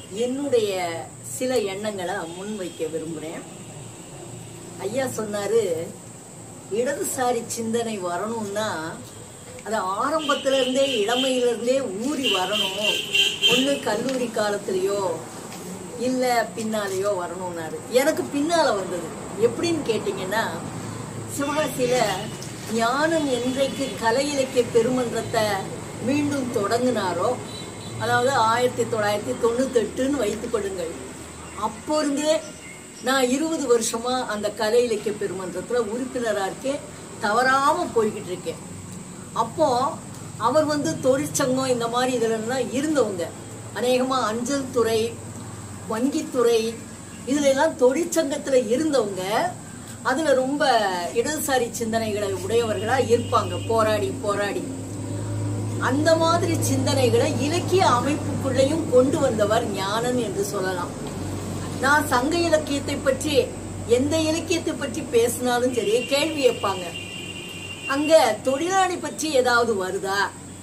என்னுடைய சில எண்ணங்களை முன்வைக்க விரும்புறேன் ஐயா சொன்னாரு இடதுசாரி சிந்தனை வரணும்னா அது ஆரம்பத்துல இருந்தே இளமையில இருந்தே ஊறி வரணும் ஒண்ணு கல்லூரி காலத்திலயோ இல்ல பின்னாலேயோ வரணும்னாரு எனக்கு பின்னால வந்தது எப்படின்னு கேட்டீங்கன்னா சிவகாசியில ஞானம் என்றைக்கு கலை இலக்கிய பெருமன்றத்தை மீண்டும் தொடங்கினாரோ அதாவது ஆயிரத்தி தொள்ளாயிரத்தி தொண்ணூத்தெட்டுன்னு வைத்துக் கொள்ளுங்கள் அப்போ இருந்தே நான் இருபது வருஷமா அந்த கலை இலக்கிய பெருமன்றத்துல உறுப்பினரா இருக்கேன் தவறாம போய்கிட்டு இருக்கேன் அப்போ அவர் வந்து தொழிற்சங்கம் இந்த மாதிரி இதுல எல்லாம் இருந்தவங்க அநேகமா அஞ்சல் துறை வங்கித்துறை இதுல எல்லாம் தொழிற்சங்கத்துல இருந்தவங்க அதுல ரொம்ப இடதுசாரி சிந்தனைகளை உடையவர்களா இருப்பாங்க போராடி போராடி அந்த மாதிரி சிந்தனைகளை இலக்கிய அமைப்புக்குள்ளேயும் கொண்டு வந்தவர் ஞானன் என்று சொல்லலாம் நான் சங்க இலக்கியத்தை பற்றி எந்த இலக்கியத்தை பற்றி பேசினாலும் சரி கேள்வி கேட்பாங்க அங்க தொழிலாளி பற்றி ஏதாவது வருதா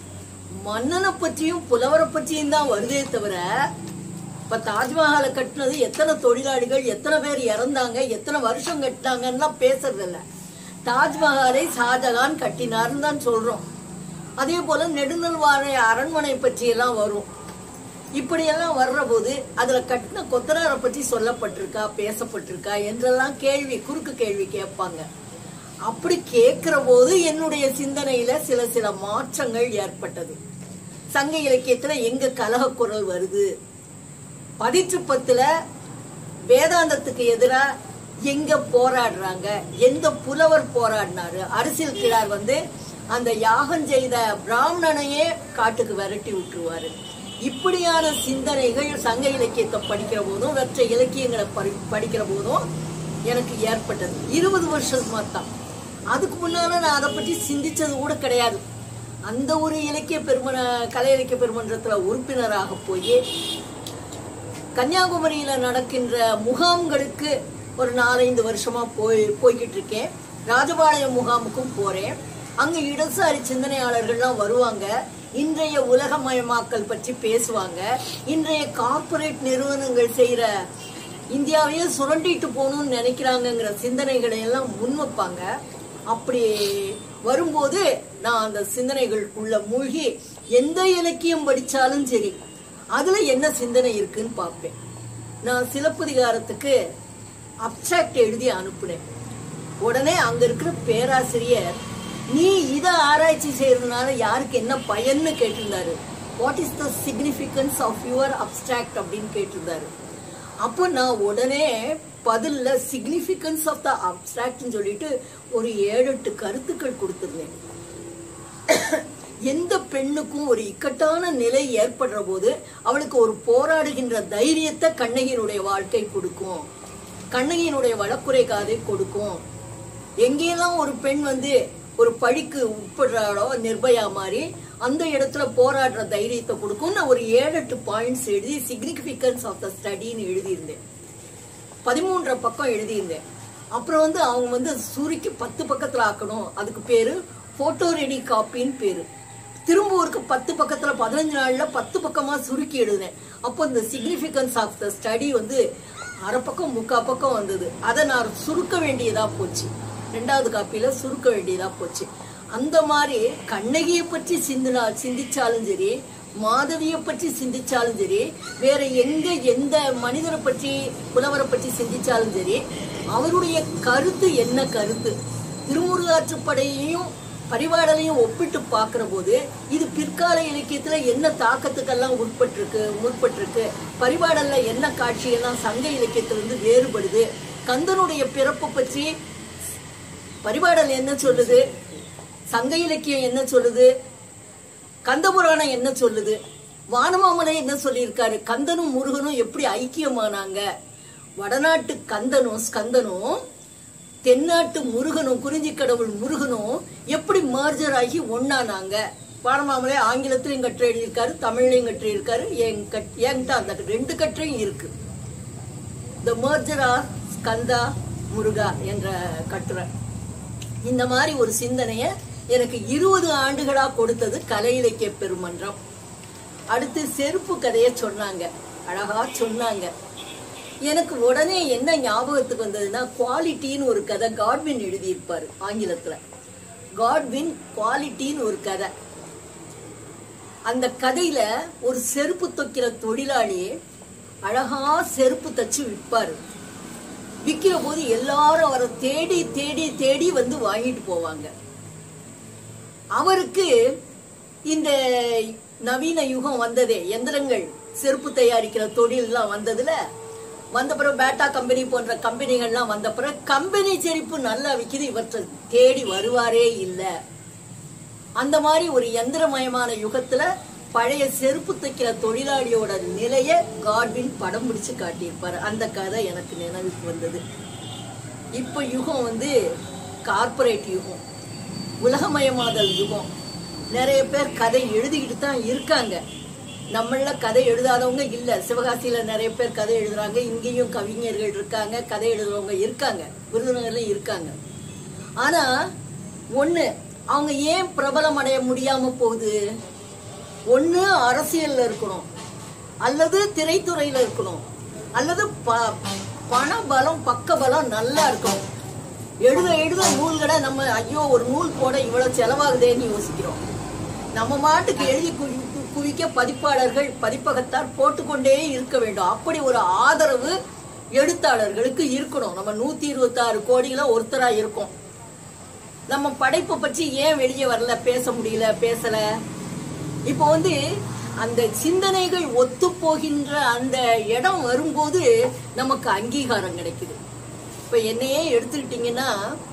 மன்னனை பற்றியும் புலவரை பற்றியும் தான் வருதே தவிர இப்ப தாஜ்மஹாலை கட்டினது எத்தனை தொழிலாளிகள் எத்தனை பேர் இறந்தாங்க எத்தனை வருஷம் கட்டினாங்கன்னா பேசுறது இல்ல தாஜ்மஹாலை ஷாஜகான் கட்டினார்னு தான் சொல்றோம் அதே போல நெடுநல்வாழை அரண்மனை பற்றி எல்லாம் வரும் இப்படியெல்லாம் வர்ற போது அதுல கட்டின கொத்தனாரை பற்றி சொல்லப்பட்டிருக்கா பேசப்பட்டிருக்கா என்றெல்லாம் கேள்வி குறுக்கு கேள்வி கேட்பாங்க அப்படி கேட்கிற போது என்னுடைய சிந்தனையில சில சில மாற்றங்கள் ஏற்பட்டது சங்க இலக்கியத்துல எங்க கலக குரல் வருது பதிற்று பத்துல வேதாந்தத்துக்கு எதிரா எங்க போராடுறாங்க எந்த புலவர் போராடினாரு அரசியல் கிழார் வந்து அந்த யாகம் செய்த பிராமணனையே காட்டுக்கு விரட்டி விட்டுருவாரு இப்படியான சிந்தனைகள் சங்க இலக்கியத்தை படிக்கிற போதும் மற்ற இலக்கியங்களை படி- படிக்கிற போதும் எனக்கு ஏற்பட்டது இருபது வருஷமா தான் அதுக்கு முன்னால நான் அதை பற்றி சிந்திச்சது கூட கிடையாது அந்த ஒரு இலக்கிய பெருமன கலை இலக்கிய பெருமன்றத்துல உறுப்பினராக போய் கன்னியாகுமரியில நடக்கின்ற முகாம்களுக்கு ஒரு நாலஞ்சு வருஷமா போய் போய்கிட்டு இருக்கேன் ராஜபாளையம் முகாமுக்கும் போறேன் அங்க இடதுசாரி சிந்தனையாளர்கள்லாம் வருவாங்க இன்றைய உலகமயமாக்கல் பற்றி பேசுவாங்க இன்றைய கார்ப்பரேட் நிறுவனங்கள் செய்யற இந்தியாவையே சுரண்டிட்டு போகணும்னு நினைக்கிறாங்கங்கிற சிந்தனைகளை எல்லாம் முன்வைப்பாங்க அப்படி வரும்போது நான் அந்த சிந்தனைகள் உள்ள மூழ்கி எந்த இலக்கியம் படிச்சாலும் சரி அதுல என்ன சிந்தனை இருக்குன்னு பார்ப்பேன் நான் சிலப்பதிகாரத்துக்கு அப்சாக்ட் எழுதி அனுப்புனேன் உடனே அங்க இருக்கிற பேராசிரியர் நீ இத ஆராய்ச்சி செய்யறதுனால யாருக்கு என்ன பயன்னு கேட்டிருந்தாரு what is the significance of your abstract அப்படின்னு கேட்டிருந்தாரு அப்போ நான் உடனே பதில்ல சிக்னிபிகன்ஸ் ஆஃப் த அப்டிராக்ட்னு சொல்லிட்டு ஒரு ஏழு எட்டு கருத்துக்கள் கொடுத்திருந்தேன் எந்த பெண்ணுக்கும் ஒரு இக்கட்டான நிலை ஏற்படுற போது அவளுக்கு ஒரு போராடுகின்ற தைரியத்தை கண்ணகியினுடைய வாழ்க்கை கொடுக்கும் கண்ணகியினுடைய வழக்குரை காதை கொடுக்கும் எங்கெல்லாம் ஒரு பெண் வந்து ஒரு பழிக்கு உட்படுறாளோ நிர்பயா மாதிரி அந்த இடத்துல போராடுற தைரியத்தை கொடுக்கும் நான் ஒரு ஏழு எட்டு பாயிண்ட்ஸ் எழுதி சிக்னிபிகன்ஸ் ஆஃப் த ஸ்டடின்னு எழுதியிருந்தேன் பதிமூன்றரை பக்கம் எழுதியிருந்தேன் அப்புறம் வந்து அவங்க வந்து சுருக்கி பத்து பக்கத்துல ஆக்கணும் அதுக்கு பேரு போட்டோ ரெடி காப்பின்னு பேரு திரும்பூருக்கு பத்து பக்கத்துல பதினஞ்சு நாள்ல பத்து பக்கமா சுருக்கி எழுதினேன் அப்போ இந்த சிக்னிபிகன்ஸ் ஆஃப் த ஸ்டடி வந்து அரை பக்கம் முக்கா பக்கம் வந்தது அதை நான் சுருக்க வேண்டியதா போச்சு ரெண்டாவது காப்பியில சுருக்க வேண்டியதா போச்சு அந்த மாதிரி கண்ணகியை பற்றி சிந்தினா சிந்திச்சாலும் சரி மாதவியை பற்றி சிந்திச்சாலும் சரி வேற எங்க எந்த மனிதரை பற்றி புலவரை பற்றி சிந்திச்சாலும் சரி அவருடைய கருத்து என்ன கருத்து திருமுருகாற்றுப்படையையும் பரிவாடலையும் ஒப்பிட்டு பார்க்கிற போது இது பிற்கால இலக்கியத்துல என்ன தாக்கத்துக்கெல்லாம் உட்பட்டிருக்கு முற்பட்டிருக்கு பரிவாடல்ல என்ன காட்சியெல்லாம் சங்க இலக்கியத்திலிருந்து வேறுபடுது கந்தனுடைய பிறப்பு பற்றி பரிபாடல் என்ன சொல்லுது சங்க இலக்கியம் என்ன சொல்லுது கந்தபுராணம் என்ன சொல்லுது வானமாமலை என்ன சொல்லியிருக்காரு கந்தனும் முருகனும் எப்படி ஐக்கியமானாங்க வடநாட்டு கந்தனும் ஸ்கந்தனும் தென்னாட்டு முருகனும் குறிஞ்சி கடவுள் முருகனும் எப்படி மர்ஜர் ஆகி ஒன்னானாங்க வானமாமலை ஆங்கிலத்திலையும் கட்டுரை எழுதியிருக்காரு தமிழ்லையும் கட்டுரை இருக்காரு என் கட்- என்கிட்ட அந்த ரெண்டு கட்டுரையும் இருக்கு the merger of Skanda Muruga என்ற கட்டுரை இந்த மாதிரி ஒரு சிந்தனைய எனக்கு இருபது ஆண்டுகளா கொடுத்தது கலை இலக்கிய பெருமன்றம் அடுத்து செருப்பு கதையை சொன்னாங்க அழகா சொன்னாங்க எனக்கு உடனே என்ன ஞாபகத்துக்கு வந்ததுன்னா குவாலிட்டின்னு ஒரு கதை காட்வின் எழுதியிருப்பாரு ஆங்கிலத்துல காட்வின் குவாலிட்டின்னு ஒரு கதை அந்த கதையில ஒரு செருப்பு தைக்கிற தொழிலாளி அழகா செருப்பு தச்சு விற்பாரு விக்கிற போது எல்லாரும் அவரை தேடி தேடி தேடி வந்து வாங்கிட்டு போவாங்க அவருக்கு இந்த நவீன யுகம் வந்ததே எந்திரங்கள் செருப்பு தயாரிக்கிற தொழில்லாம் வந்ததுல வந்த பிறகு பேட்டா கம்பெனி போன்ற கம்பெனிகள்லாம் வந்த பிறகு கம்பெனி செருப்பு நல்லா விக்குது இவற்றை தேடி வருவாரே இல்லை அந்த மாதிரி ஒரு எந்திரமயமான யுகத்துல பழைய செருப்பு தைக்கிற தொழிலாளியோட நிலைய காட்வின் படம் பிடிச்சு காட்டியிருப்பாரு அந்த கதை எனக்கு நினைவுக்கு வந்தது இப்ப யுகம் வந்து கார்ப்பரேட் யுகம் உலகமயமாதல் யுகம் நிறைய பேர் கதை எழுதிக்கிட்டு தான் இருக்காங்க நம்மள கதை எழுதாதவங்க இல்ல சிவகாசியில நிறைய பேர் கதை எழுதுறாங்க இங்கேயும் கவிஞர்கள் இருக்காங்க கதை எழுதுறவங்க இருக்காங்க விருதுநகர்ல இருக்காங்க ஆனா ஒண்ணு அவங்க ஏன் பிரபலம் அடைய முடியாம போகுது ஒண்ணு அரசியல்ல இருக்கணும் அல்லது திரைத்துறையில இருக்கணும் அல்லது ப- பண பலம் பக்க பலம் நல்லா இருக்கணும் எழுத எழுத நூல்களை நம்ம ஐயோ ஒரு நூல் போட இவ்வளவு செலவாகுதேன்னு யோசிக்கிறோம் நம்ம மாட்டுக்கு எழுதி குவி- கு- குவிக்க பதிப்பாளர்கள் பதிப்பகத்தார் போட்டுக்கொண்டே இருக்க வேண்டும் அப்படி ஒரு ஆதரவு எழுத்தாளர்களுக்கு இருக்கணும் நம்ம நூத்தி இருபத்தி ஆறு கோடியில ஒருத்தரா இருக்கோம் நம்ம படைப்பை பற்றி ஏன் வெளியே வரல பேச முடியல பேசல இப்போ வந்து அந்த சிந்தனைகள் ஒத்து போகின்ற அந்த இடம் வரும்போது நமக்கு அங்கீகாரம் கிடைக்குது இப்ப என்னையே எடுத்துக்கிட்டீங்கன்னா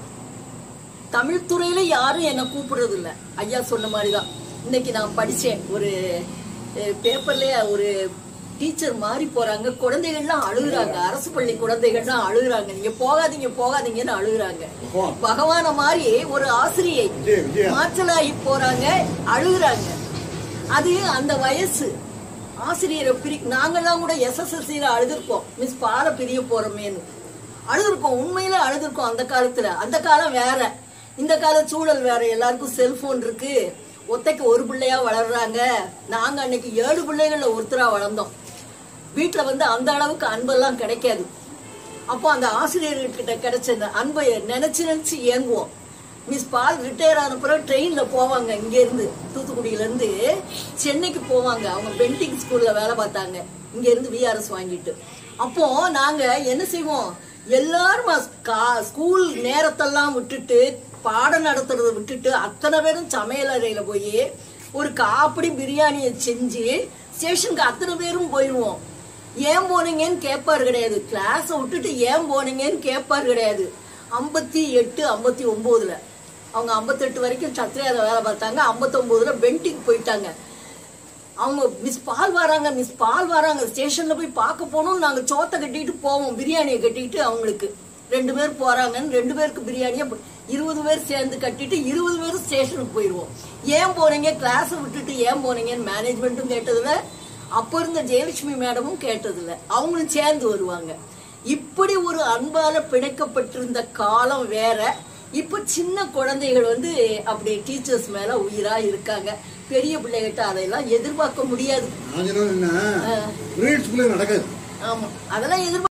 தமிழ் துறையில யாரும் என்ன கூப்பிடுறது இல்ல ஐயா சொன்ன மாதிரிதான் இன்னைக்கு நான் படிச்சேன் ஒரு பேப்பர்ல ஒரு டீச்சர் மாறி போறாங்க குழந்தைகள்லாம் அழுகுறாங்க அரசு பள்ளி குழந்தைகள்லாம் அழுகுறாங்க நீங்க போகாதீங்க போகாதீங்கன்னு அழுகுறாங்க பகவான். பகவான மாதிரி ஒரு ஆசிரியை விஜய், விஜயா. மாற்றலாகி போறாங்க அழுகுறாங்க அது அந்த வயசு ஆசிரியரை பிரி நாங்கெல்லாம் கூட எஸ்எஸ்எல்சியில அழுதுருக்கோம் மிஸ் பால பிரிய போறோமேன்னு அழுதுருக்கோம் உண்மையில அழுதுருக்கோம் அந்த காலத்துல அந்த காலம் வேற இந்த கால சூழல் வேற எல்லாருக்கும் செல்போன் இருக்கு ஒத்தைக்கு ஒரு பிள்ளையா வளர்றாங்க நாங்க அன்னைக்கு ஏழு பிள்ளைகள்ல ஒருத்தரா வளர்ந்தோம் வீட்டுல வந்து அந்த அளவுக்கு அன்பெல்லாம் கிடைக்காது அப்போ அந்த ஆசிரியர்கிட்ட கிடைச்ச அந்த அன்பை நினைச்சு நினைச்சு ஏங்குவோம் மிஸ் பால் ரிட்டையர் ஆன பிறகு ட்ரெயின்ல போவாங்க இங்க இருந்து தூத்துக்குடியில இருந்து சென்னைக்கு போவாங்க அவங்க பென்டிங் ஸ்கூல்ல வேலை பார்த்தாங்க இங்க இருந்து விஆர்எஸ் வாங்கிட்டு அப்போ நாங்க என்ன செய்வோம் எல்லாரும் கா- ஸ்கூல் நேரத்தெல்லாம் விட்டுட்டு பாடம் நடத்துறத விட்டுட்டு அத்தனை பேரும் சமையல் அறையில போய் ஒரு காப்படி பிரியாணியை செஞ்சு ஸ்டேஷனுக்கு அத்தனை பேரும் போயிடுவோம் ஏன் போனீங்கன்னு கேட்பாரு கிடையாது கிளாஸ விட்டுட்டு ஏன் போனீங்கன்னு கேட்பாரு கிடையாது ஐம்பத்தி எட்டு ஐம்பத்தி ஒன்பதுல அவங்க ஐம்பத்தெட்டு வரைக்கும் சத்திரியாத வேலை பார்த்தாங்க ஐம்பத்தொன்பதுல பென்டிங் போயிட்டாங்க அவங்க மிஸ் பால் வராங்க மிஸ் பால் வராங்க ஸ்டேஷன்ல போய் பார்க்க போனோம் நாங்க சோத்தை கட்டிட்டு போவோம் பிரியாணியை கட்டிட்டு அவங்களுக்கு ரெண்டு பேர் போறாங்கன்னு ரெண்டு பேருக்கு பிரியாணியை ப- இருபது பேர் சேர்ந்து கட்டிட்டு இருபது பேரும் ஸ்டேஷனுக்கு போயிடுவோம் ஏன் போனீங்க கிளாஸை விட்டுட்டு ஏன் போனீங்கன்னு மேனேஜ்மெண்ட்டும் கேட்டதில்ல அப்ப இருந்த ஜெயலட்சுமி மேடமும் கேட்டதில்ல அவங்களும் சேர்ந்து வருவாங்க இப்படி ஒரு அன்பால பிணைக்கப்பட்டிருந்த காலம் வேற இப்ப சின்ன குழந்தைகள் வந்து அப்படி டீச்சர்ஸ் மேல உயிரா இருக்காங்க பெரிய பிள்ளைகிட்ட அதையெல்லாம் எதிர்பார்க்க முடியாது நான் சொன்னது என்ன ரீல்ஸ்குள்ளே நடக்காது ஆமா அதெல்லாம் எதிர்பார்க்க